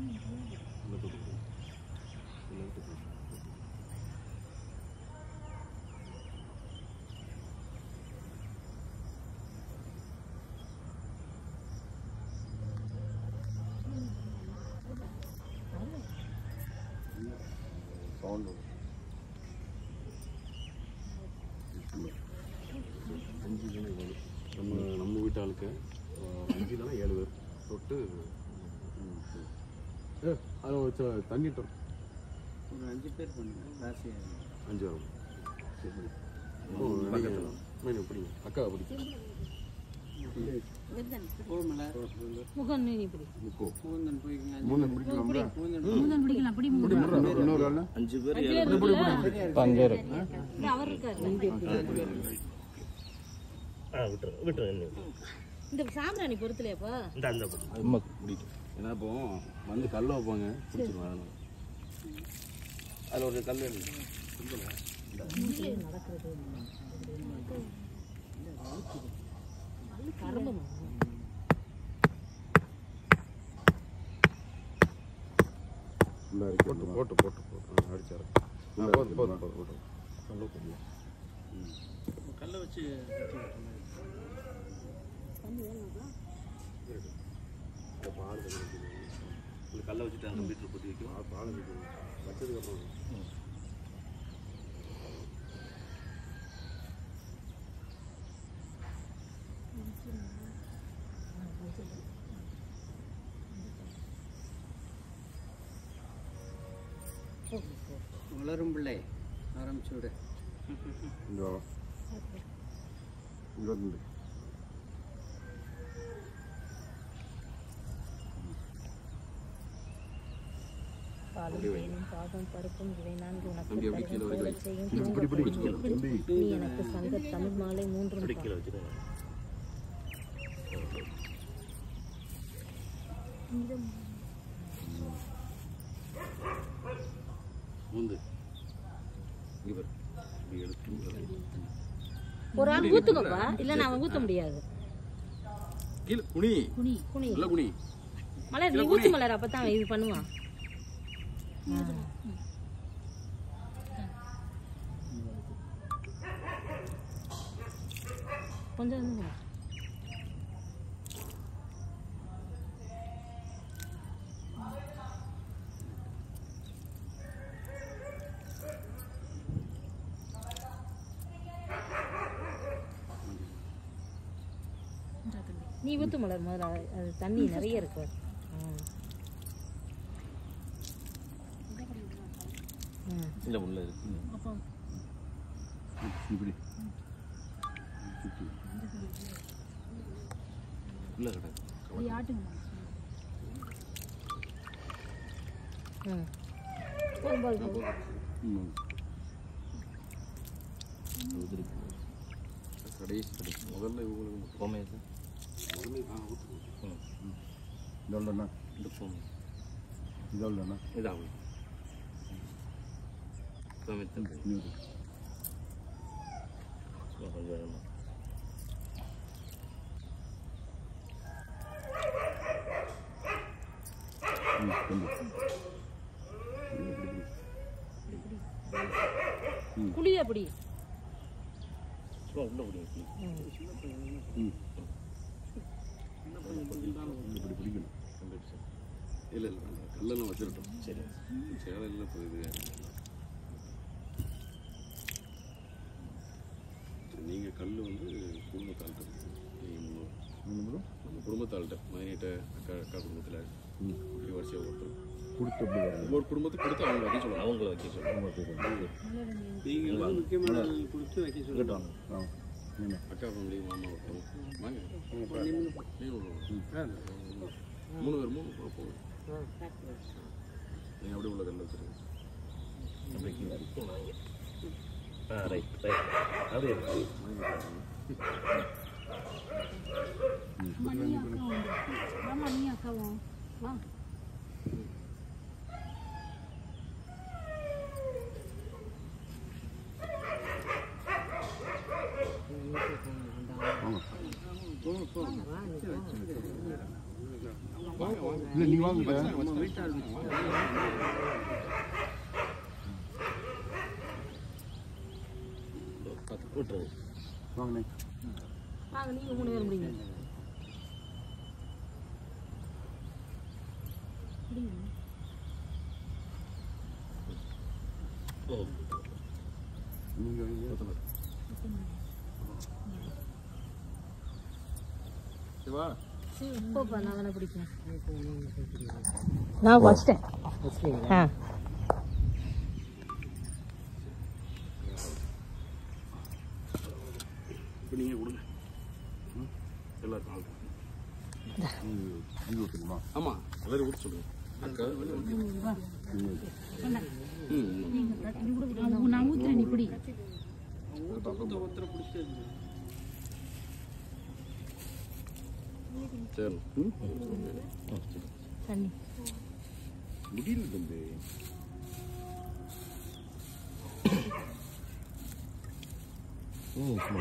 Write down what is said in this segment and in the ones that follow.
Sound அஞ்சு தானே இவ்வளவு. நம்ம நம்ம வீட்டு ஆளுக்கு அஹ், அஞ்சு தானே ஏழு பேர் தொட்டு ஏ அதில் வச்ச தண்ணி தொட்டு ஒரு அஞ்சு பேர் பண்ணுங்க ராசி அஞ்சு வரும் சரி ஓ நீங்கள் மீன் பிடிங்க அக்கா பிடிங்க போகல முகம் நீ இப்படி முக்கோ பூந்தன் போய்க்குங்க மூணு பிடிக்கலாம்ல முகம் பிடிக்கலாம் அப்படி இன்னொரு ஆள் அஞ்சு பேர் இங்க அவர் இருக்காரு ஆ விட்டுரு விட்டுரு இந்த சாம்பிராணி பொறுத்தலையாப்பா இந்த அந்த பக்கம். அம்மா பிடிக்கும் ஏன்னா இப்போ வந்து கல் வைப்பாங்க பிடிச்சிருவாங்க அதனால அதில் ஒரு கல் இருக்கு கரும்பு போட்டு போட்டு போட்டு போட்டு ஆ, அடிச்சாரு ஆ, போதும் போதும் போதும் போதும் கல் வைப்போம் கல்லை வச்சு இந்த கல்லை வச்சுட்டு அங்கே மீட்டர் பொட்டி வைக்கும் பால் வச்சதுக்கு அப்புறம் வளரும் பிள்ளை ஆரம்பிச்சு விடு இங்க வா. இருபத்தஞ்சு பாலும் தேனும் பாகும் பருப்பும் இவை நான்கு உனக்கு தம்பி, அப்படி கீழே தருவேன் வரைக்கும் போலச் செய்யும் இப்படி துன்பப் பிடி பொருட்கள். தம்பி நீ எனக்கு சங்க தமிழ் மாலை மூன்றும் இப்படி தா. கீழே வச்சுருங்க மூந்து இங்கே பாரு இப்படி எடுத்து ஒரு ஆள் ஊத்துக்கப்பா இல்ல நான் ஊத்த முடியாது கீழே குனி குனி குனி நல்லா குனி மலர் நீ ஊத்து மலர் அப்பதான் இது பண்ணுவான் கொஞ்சம் வந்து மலர். நீ ஊத்து மலர் முதல்ல அது- அது தண்ணி நிறைய இருக்கு ம். ம். இல்லை உள்ள இருக்கு இப்படி உள்ள கிடக்கு ம். போதும், போதும், போதும். ம் கடைசி கடைசி முதல்ல இவங்களுக்கு போமே இது முதல்ல ஆ ஊத்து இதோடண்ணா இந்த போமே இதோடண்ணா இதாகும் போமே தம்பி இன்னொரு இன்னும் கொஞ்சம் வேணுமா ம் தம்பி குழி அப்படி சும்மா உள்ள முடியும் ம் இப்படி பிடிக்கணும் இல்லை இல்லை வேண்டாம் கல்லெல்லாம் வச்சிருட்டோம் சரி சேலையில் போகுது நீங்கள் கல் வந்து குடும்பத்தாள்கிட்ட நீங்கள் முன்னோர் இன்னும் நம்ம குடும்பத்தாள்கிட்ட மைனிட்ட அக்கா அக்கா குடும்பத்தில் ம் இப்படி வரிசையாக ஒருத்தர் கொடுத்து அப்படி வரணும் ஒவ்வொரு குடும்பத்துக்கு கொடுத்து அவங்க வைக்க சொல்லுவாங்க அவங்கள வைக்க சொல்லுங்க நீங்கள் வந்து முக்கியமான ஆள் கொடுத்து வைக்க சொல்லுங்க வாங்க ஆ என்ன அக்கா ஃபேமிலி மாமா ஒருத்தர் வாங்க நீ உள்ள வாங்க. மூணு பேர் மூணு பேர் போகும் நீங்கள் அப்படியே உள்ள கல்ல வச்சிருங்க அப்படி கீழே இருக்கு வாங்க ஆ ரைட் ரைட் அப்படியே இருக்கு போ போ வாங்க வாங்க இல்லை நீ வாங்க நம்ம வீட்டு ஆரம்பிச்சு பத்து விட்டுருங்க வாங்கண்ணே வாங்க நீங்க மூணு பேர் முடியுங்க ஓ நீங்கள் வைங்க சிவா இப்போ நான் தானே பிடிக்கும் நான் வச்சிட்டேன் ஆ இப்போ நீங்கள் கொடுங்க ம் எல்லாருக்கும் ஆள் இது ஊற்றணுமா ஆமாம் எல்லாரும் ஊற்ற சொல்லுங்கள் ம் நான் ஊத்துறேன் நீ பிடி ஒருத்தர் ஒருத்தர் பிடிச்சி சரி ம் தண்ணி முடியல தம்பி ம் சும்மா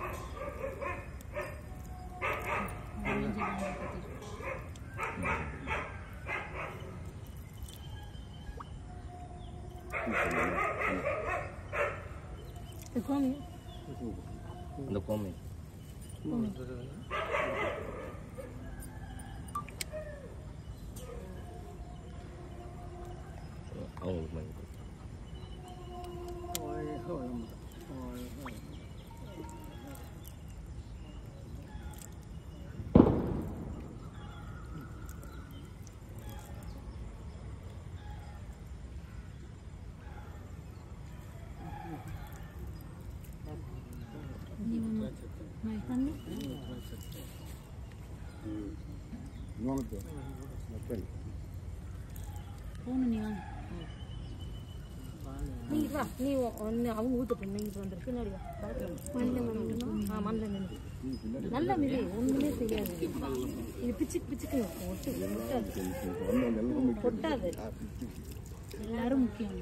இது கோமி அந்த கோமை அவங்களுக்கு வாங்கி கொடு. வாழ்க வளமுடன் வாழ்க வளமுடன். தண்ணி வாங்க சரி போன நீ வாங்க நீ வா நீ ஒன்று அவங்க ஊற்றட்டும் நீங்கள் வந்துரு பின்னாடி வா மண்ணில் ஆ மண்ணில் நின்று நல்லா மிதி ஒன்றுமே செய்யாது இது பிச்சுக்கு பிச்சுக்கு ஒட்டு ஒட்டாது கொட்டாது எல்லாரும் முக்கியம்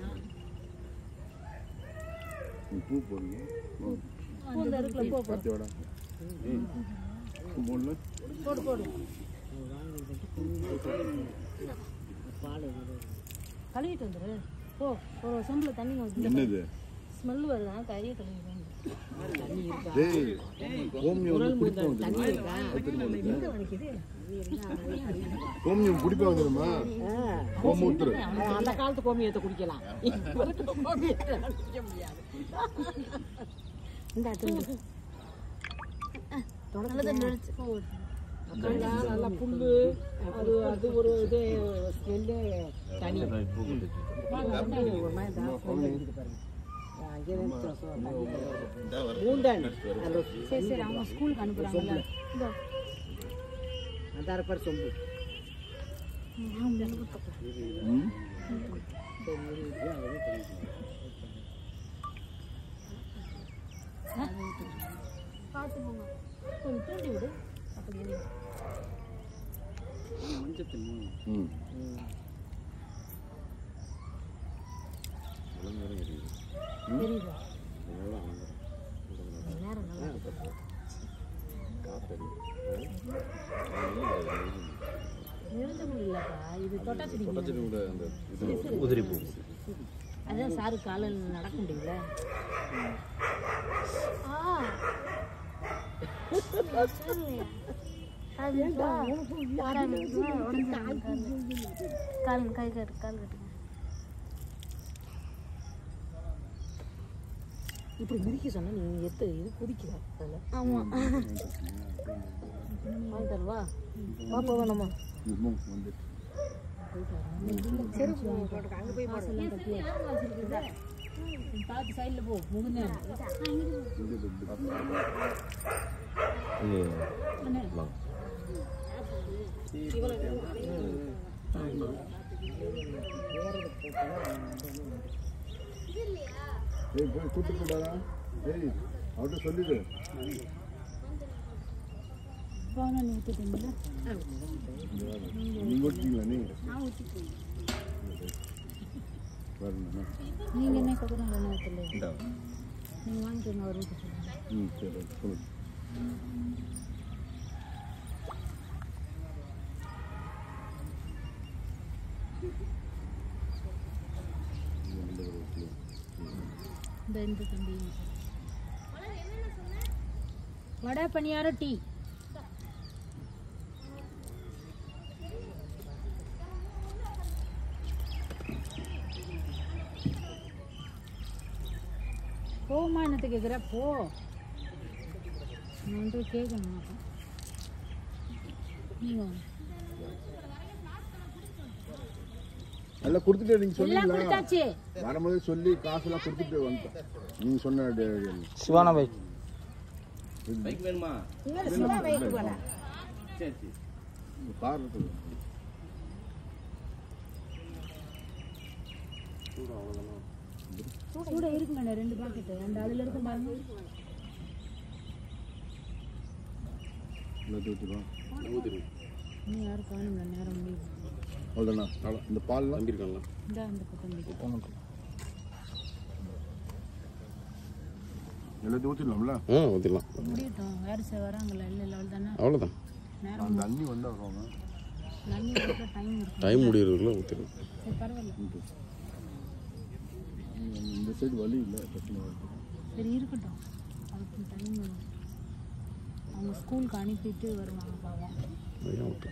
நீ பூ போடுங்க பூந்த இருக்குல்ல போ போ கார்த்தியோட பூ போடல போடு போடு கழுவிட்டு வந்துரு போ ஒரு சொம்பில் தண்ணி ஊற்றி என்னது ஸ்மெல் வருதா கையை கழுவிட்டு டேய் கோமியம் வந்து பிடிப்பாங்க தெரியுமா எங்கே வலிக்குது கோமியம் பிடிப்பாங்க தெரியுமா கோமூத்திர அந்த காலத்து கோமியத்தை குடிக்கலாம் இப்ப இருக்க கோமியத்தை குடிக்க முடியாது இந்த துண்டு நல்ல தண்ணி அடிச்சு போ அதெல்லாம் நல்லா புல்லு அது அது ஒரு இது ஸ்மெல்லு தனி பூ கொடுத்து ஒரு மாதிரி தான் smell அடிக்குது பாருங்க. அங்கே தான் சொ- மூண்டன் அந்த சரி சரி அவங்க ஸ்கூலுக்கு அனுப்புறாங்கல்ல இந்த அந்த அரப்பர் சொம்பு ம் பார்த்து போங்க கொஞ்சம் தூண்டி விடு அப்படியே மஞ்சள் தண்ணி ம் தெரியுதா நேரம் நல்லா இருக்கு. நிறுத்தமும் இல்லப்பா இது தொட்டா பிடிக்கும் பச்சடி கூட அந்த இது உதிரி பூ அதான் சாரு காலையில் நடக்க முடியல கால் கை கட்டு கால் கட்டுங்க இப்படி மிதிக்க சொன்னா நீ எத்த இது குதிக்கிற அதில் ஆமா வாங்கி தருவா வா போவோம் நம்ம ம் வந்து அங்கே போய் பார்த்து சைடில் போ முகுந்த இது வாங்க ஏய் போய் கூட்டு போடாதா ஏய் அவர்கிட்ட சொல்லிடு போனா நீ ஊற்றிட்டீங்களா நீங்க ஓட்டிங்களா நீ நான் ஊற்றிட்டேன் வரணும்னா நீங்கள் என்ன கதறம் வேணும் ஊற்றல இந்த நீங்கள் வாங்கிட்டு அவர் ஊற்ற சொல்லுங்கள் ம் சரி சொல்லு இந்த இந்த தம்பி வடை பணியாரம் டீ போமா என்னத்தை கேட்குற போ நான் வந்து கேட்கணும் அப்போ நீங்கள் வாங்க. நல்லா கொடுத்துட்டு நீங்க எல்லாம் சொன்னீங்களா கொடுத்தாச்சு வரும்போது சொல்லி காசெல்லாம் கொடுத்துட்டு வந்துட்டோம் நீங்க சொன்ன டே- சிவானா பைக் பைக் வேணுமா இங்கே சிவா வைக்கு போல சரி சரி கார் இருக்குது கூட இருக்குங்க ரெண்டு பாக்கெட்டு அந்த அதில் இருக்கும் பாருங்க எல்லாத்தையும் ஊற்றிடுவோம் ஊற்றிடுங்க இன்னும் யாரும் காணுங்களா நேரம் முடியும் அவ்வளோதாண்ணா அவ்வளோ இந்த பால்லாம் நம்பியிருக்காங்களா இந்த அந்த பக்கம் போய். எல்லாத்தையும் ஊற்றிடலாம்ல ஆ ஊற்றிடலாம் முடியட்டும் வேறு சார் வராங்களா இல்லை இல்லை அவள் தானே அவ்வளோதான் நேரம் அந்த அண்ணி வந்து வருவாங்க நன்னி இருக்க டைம் இருக்கும் டைம் முடியறதுக்குள்ள ஊற்றிடலாம் சரி பரவாயில்ல நீங்க இந்த சைடு வழி இல்லை பிரச்சனை வருது சரி இருக்கட்டும் அதுக்கு டைம் அவங்க ஸ்கூலுக்கு அனுப்பிட்டு வருவாங்க பாவம் அதையும் ஊற்று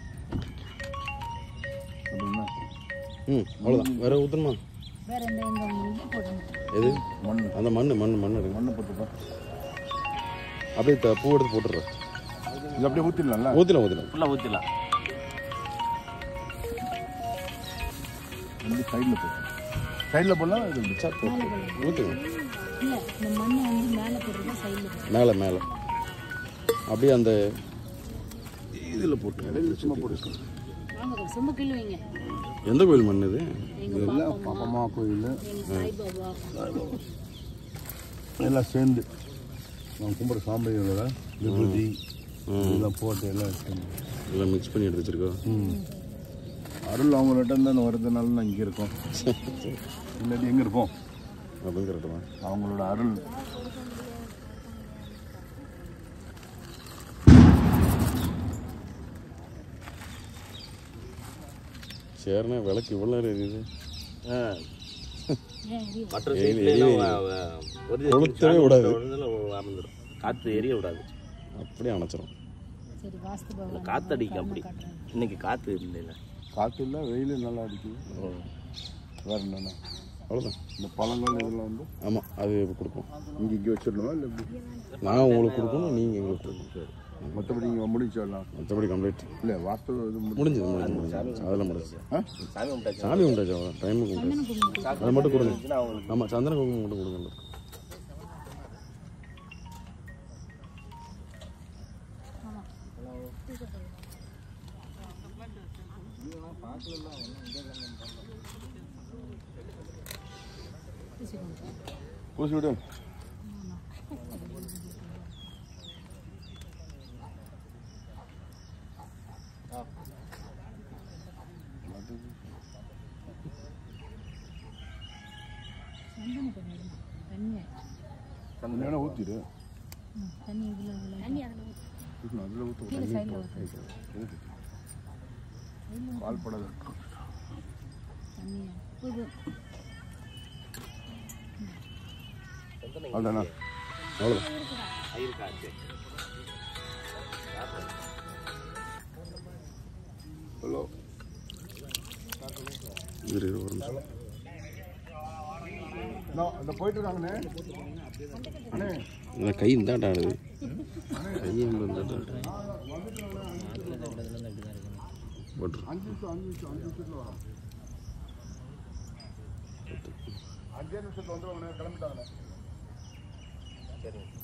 அப்படின்னா ம் அவ்வளோதான் வேற ஊற்றணுமா வேற எந்த எங்க இது போடணும் எது மண் அந்த மண் மண் மண் எடுங்க மண்ணை போட்டுப்பா அப்படியே த- பூ எடுத்து போட்டுடுறேன் இது அப்படியே ஊற்றிடலாம்ல ஊற்றிடலாம் ஊற்றிடலாம் ஃபுல்லாக ஊற்றிடலாம் வந்து சைடில் போட்டு சைடில் போடலாம் இது இப்படி. மேலே போடலாம் ஊற்றுங்க இல்லை இந்த மண்ணை வந்து மேலே போடுறதா சைடில் போடுறது மேலே மேலே அப்படியே அந்த இதில் போட்டு இடையில சும்மா போட்டு வாங்க சும்மா கிள்ளு வைங்க எந்த கோயில் மண் இது எங்கள் இதெல்லாம் பாப்பம்மா கோயில் எங்கள் சாய்பாபா எல்லாம் சேர்ந்து நான் கும்பிட்ற சாம்பியோட விபூதி இதெல்லாம் போட்டு எல்லாம் சேர்ந்து எல்லாம் மிக்ஸ் பண்ணி எடுத்து வச்சிருக்கோம் ம் அருள் அவங்கள்ட்ட இருந்து வர்றதுனால நான் இங்கே இருக்கோம் இல்லாட்டி எங்கே இருப்போம் அப்படின்னு கரெக்டு தான் அவங்களோட அருள் சரிண்ணே விளக்கு இவ்வளோ நேரம் எரியுது ஏன் எரியும் மற்ற எரி- சைட்லாம் எரி- கொளுத்தவே விடாது. அமர்ந்துடும் காற்று எரிய விடாது அப்படியே அணைச்சிரும் சரி வாஸ்து பகவான் காற்று அடிக்கும் அப்படி காட்டுறேன் இன்னைக்கு காற்று இல்லைல்ல காற்று இல்லை வெயில் நல்லா அடிக்குது வேற என்னென்ன அவ்வளோதான் இந்த பழங்கள் இதெல்லாம் வந்து ஆமாம் அது இப்போ கொடுப்போம் இங்கே இங்கே வச்சிடணுமா இல்லை எப்படி நான் உங்களுக்கு கொடுக்கணும் நீங்கள் எங்களுக்கு கொடுக்கணும் மற்றபடி இங்கே முடிச்சிடலாம் மற்றபடி கம்ப்ளீட் இல்லை வாஸ்து இது முடி முடிஞ்சது முடிஞ்சது முடிஞ்சது அதெல்லாம் முடிஞ்சது ஆ சாமி கும்பிட்டாச்சு சாமி உண்டாச்சு அவ்வளோ டைமுக்கு உண்டாச்சு அதை மட்டும் கொடுங்க ஆமாம் சந்தன குங்குமம் மட்டும் கொடுங்க பூசி விடு சந்தனம் கொஞ்சம் எடுங்க. தண்ணி தண்ணி வேணா ஊற்றிடு ம், தண்ணி இதில் இதில் தண்ணி அதில் ஊற்றணும் அதில் ஊற்ற கீழே சைடில் ஊற்று பால் படாத தண்ணியை இது அவ்வளோதானா அவ்வளோதான் ஐயர் காற்று ஹலோ இரு இரு, ஒரு நிமிஷம் நான் அந்த போயிட்டு இருக்காங்கண்ணே அண்ணே இந்த கை இந்தாண்டா ஆடுது கை இந்தாண்டா போட்டுரு அஞ்சு நிமிஷம் அஞ்சு நிமிஷம் அஞ்சு நிமிஷத்தில் வரோம் அஞ்சே நிமிஷத்தில் வந்துடுவாங்கண்ணே கிளம்பிட்டாங்கண்ணே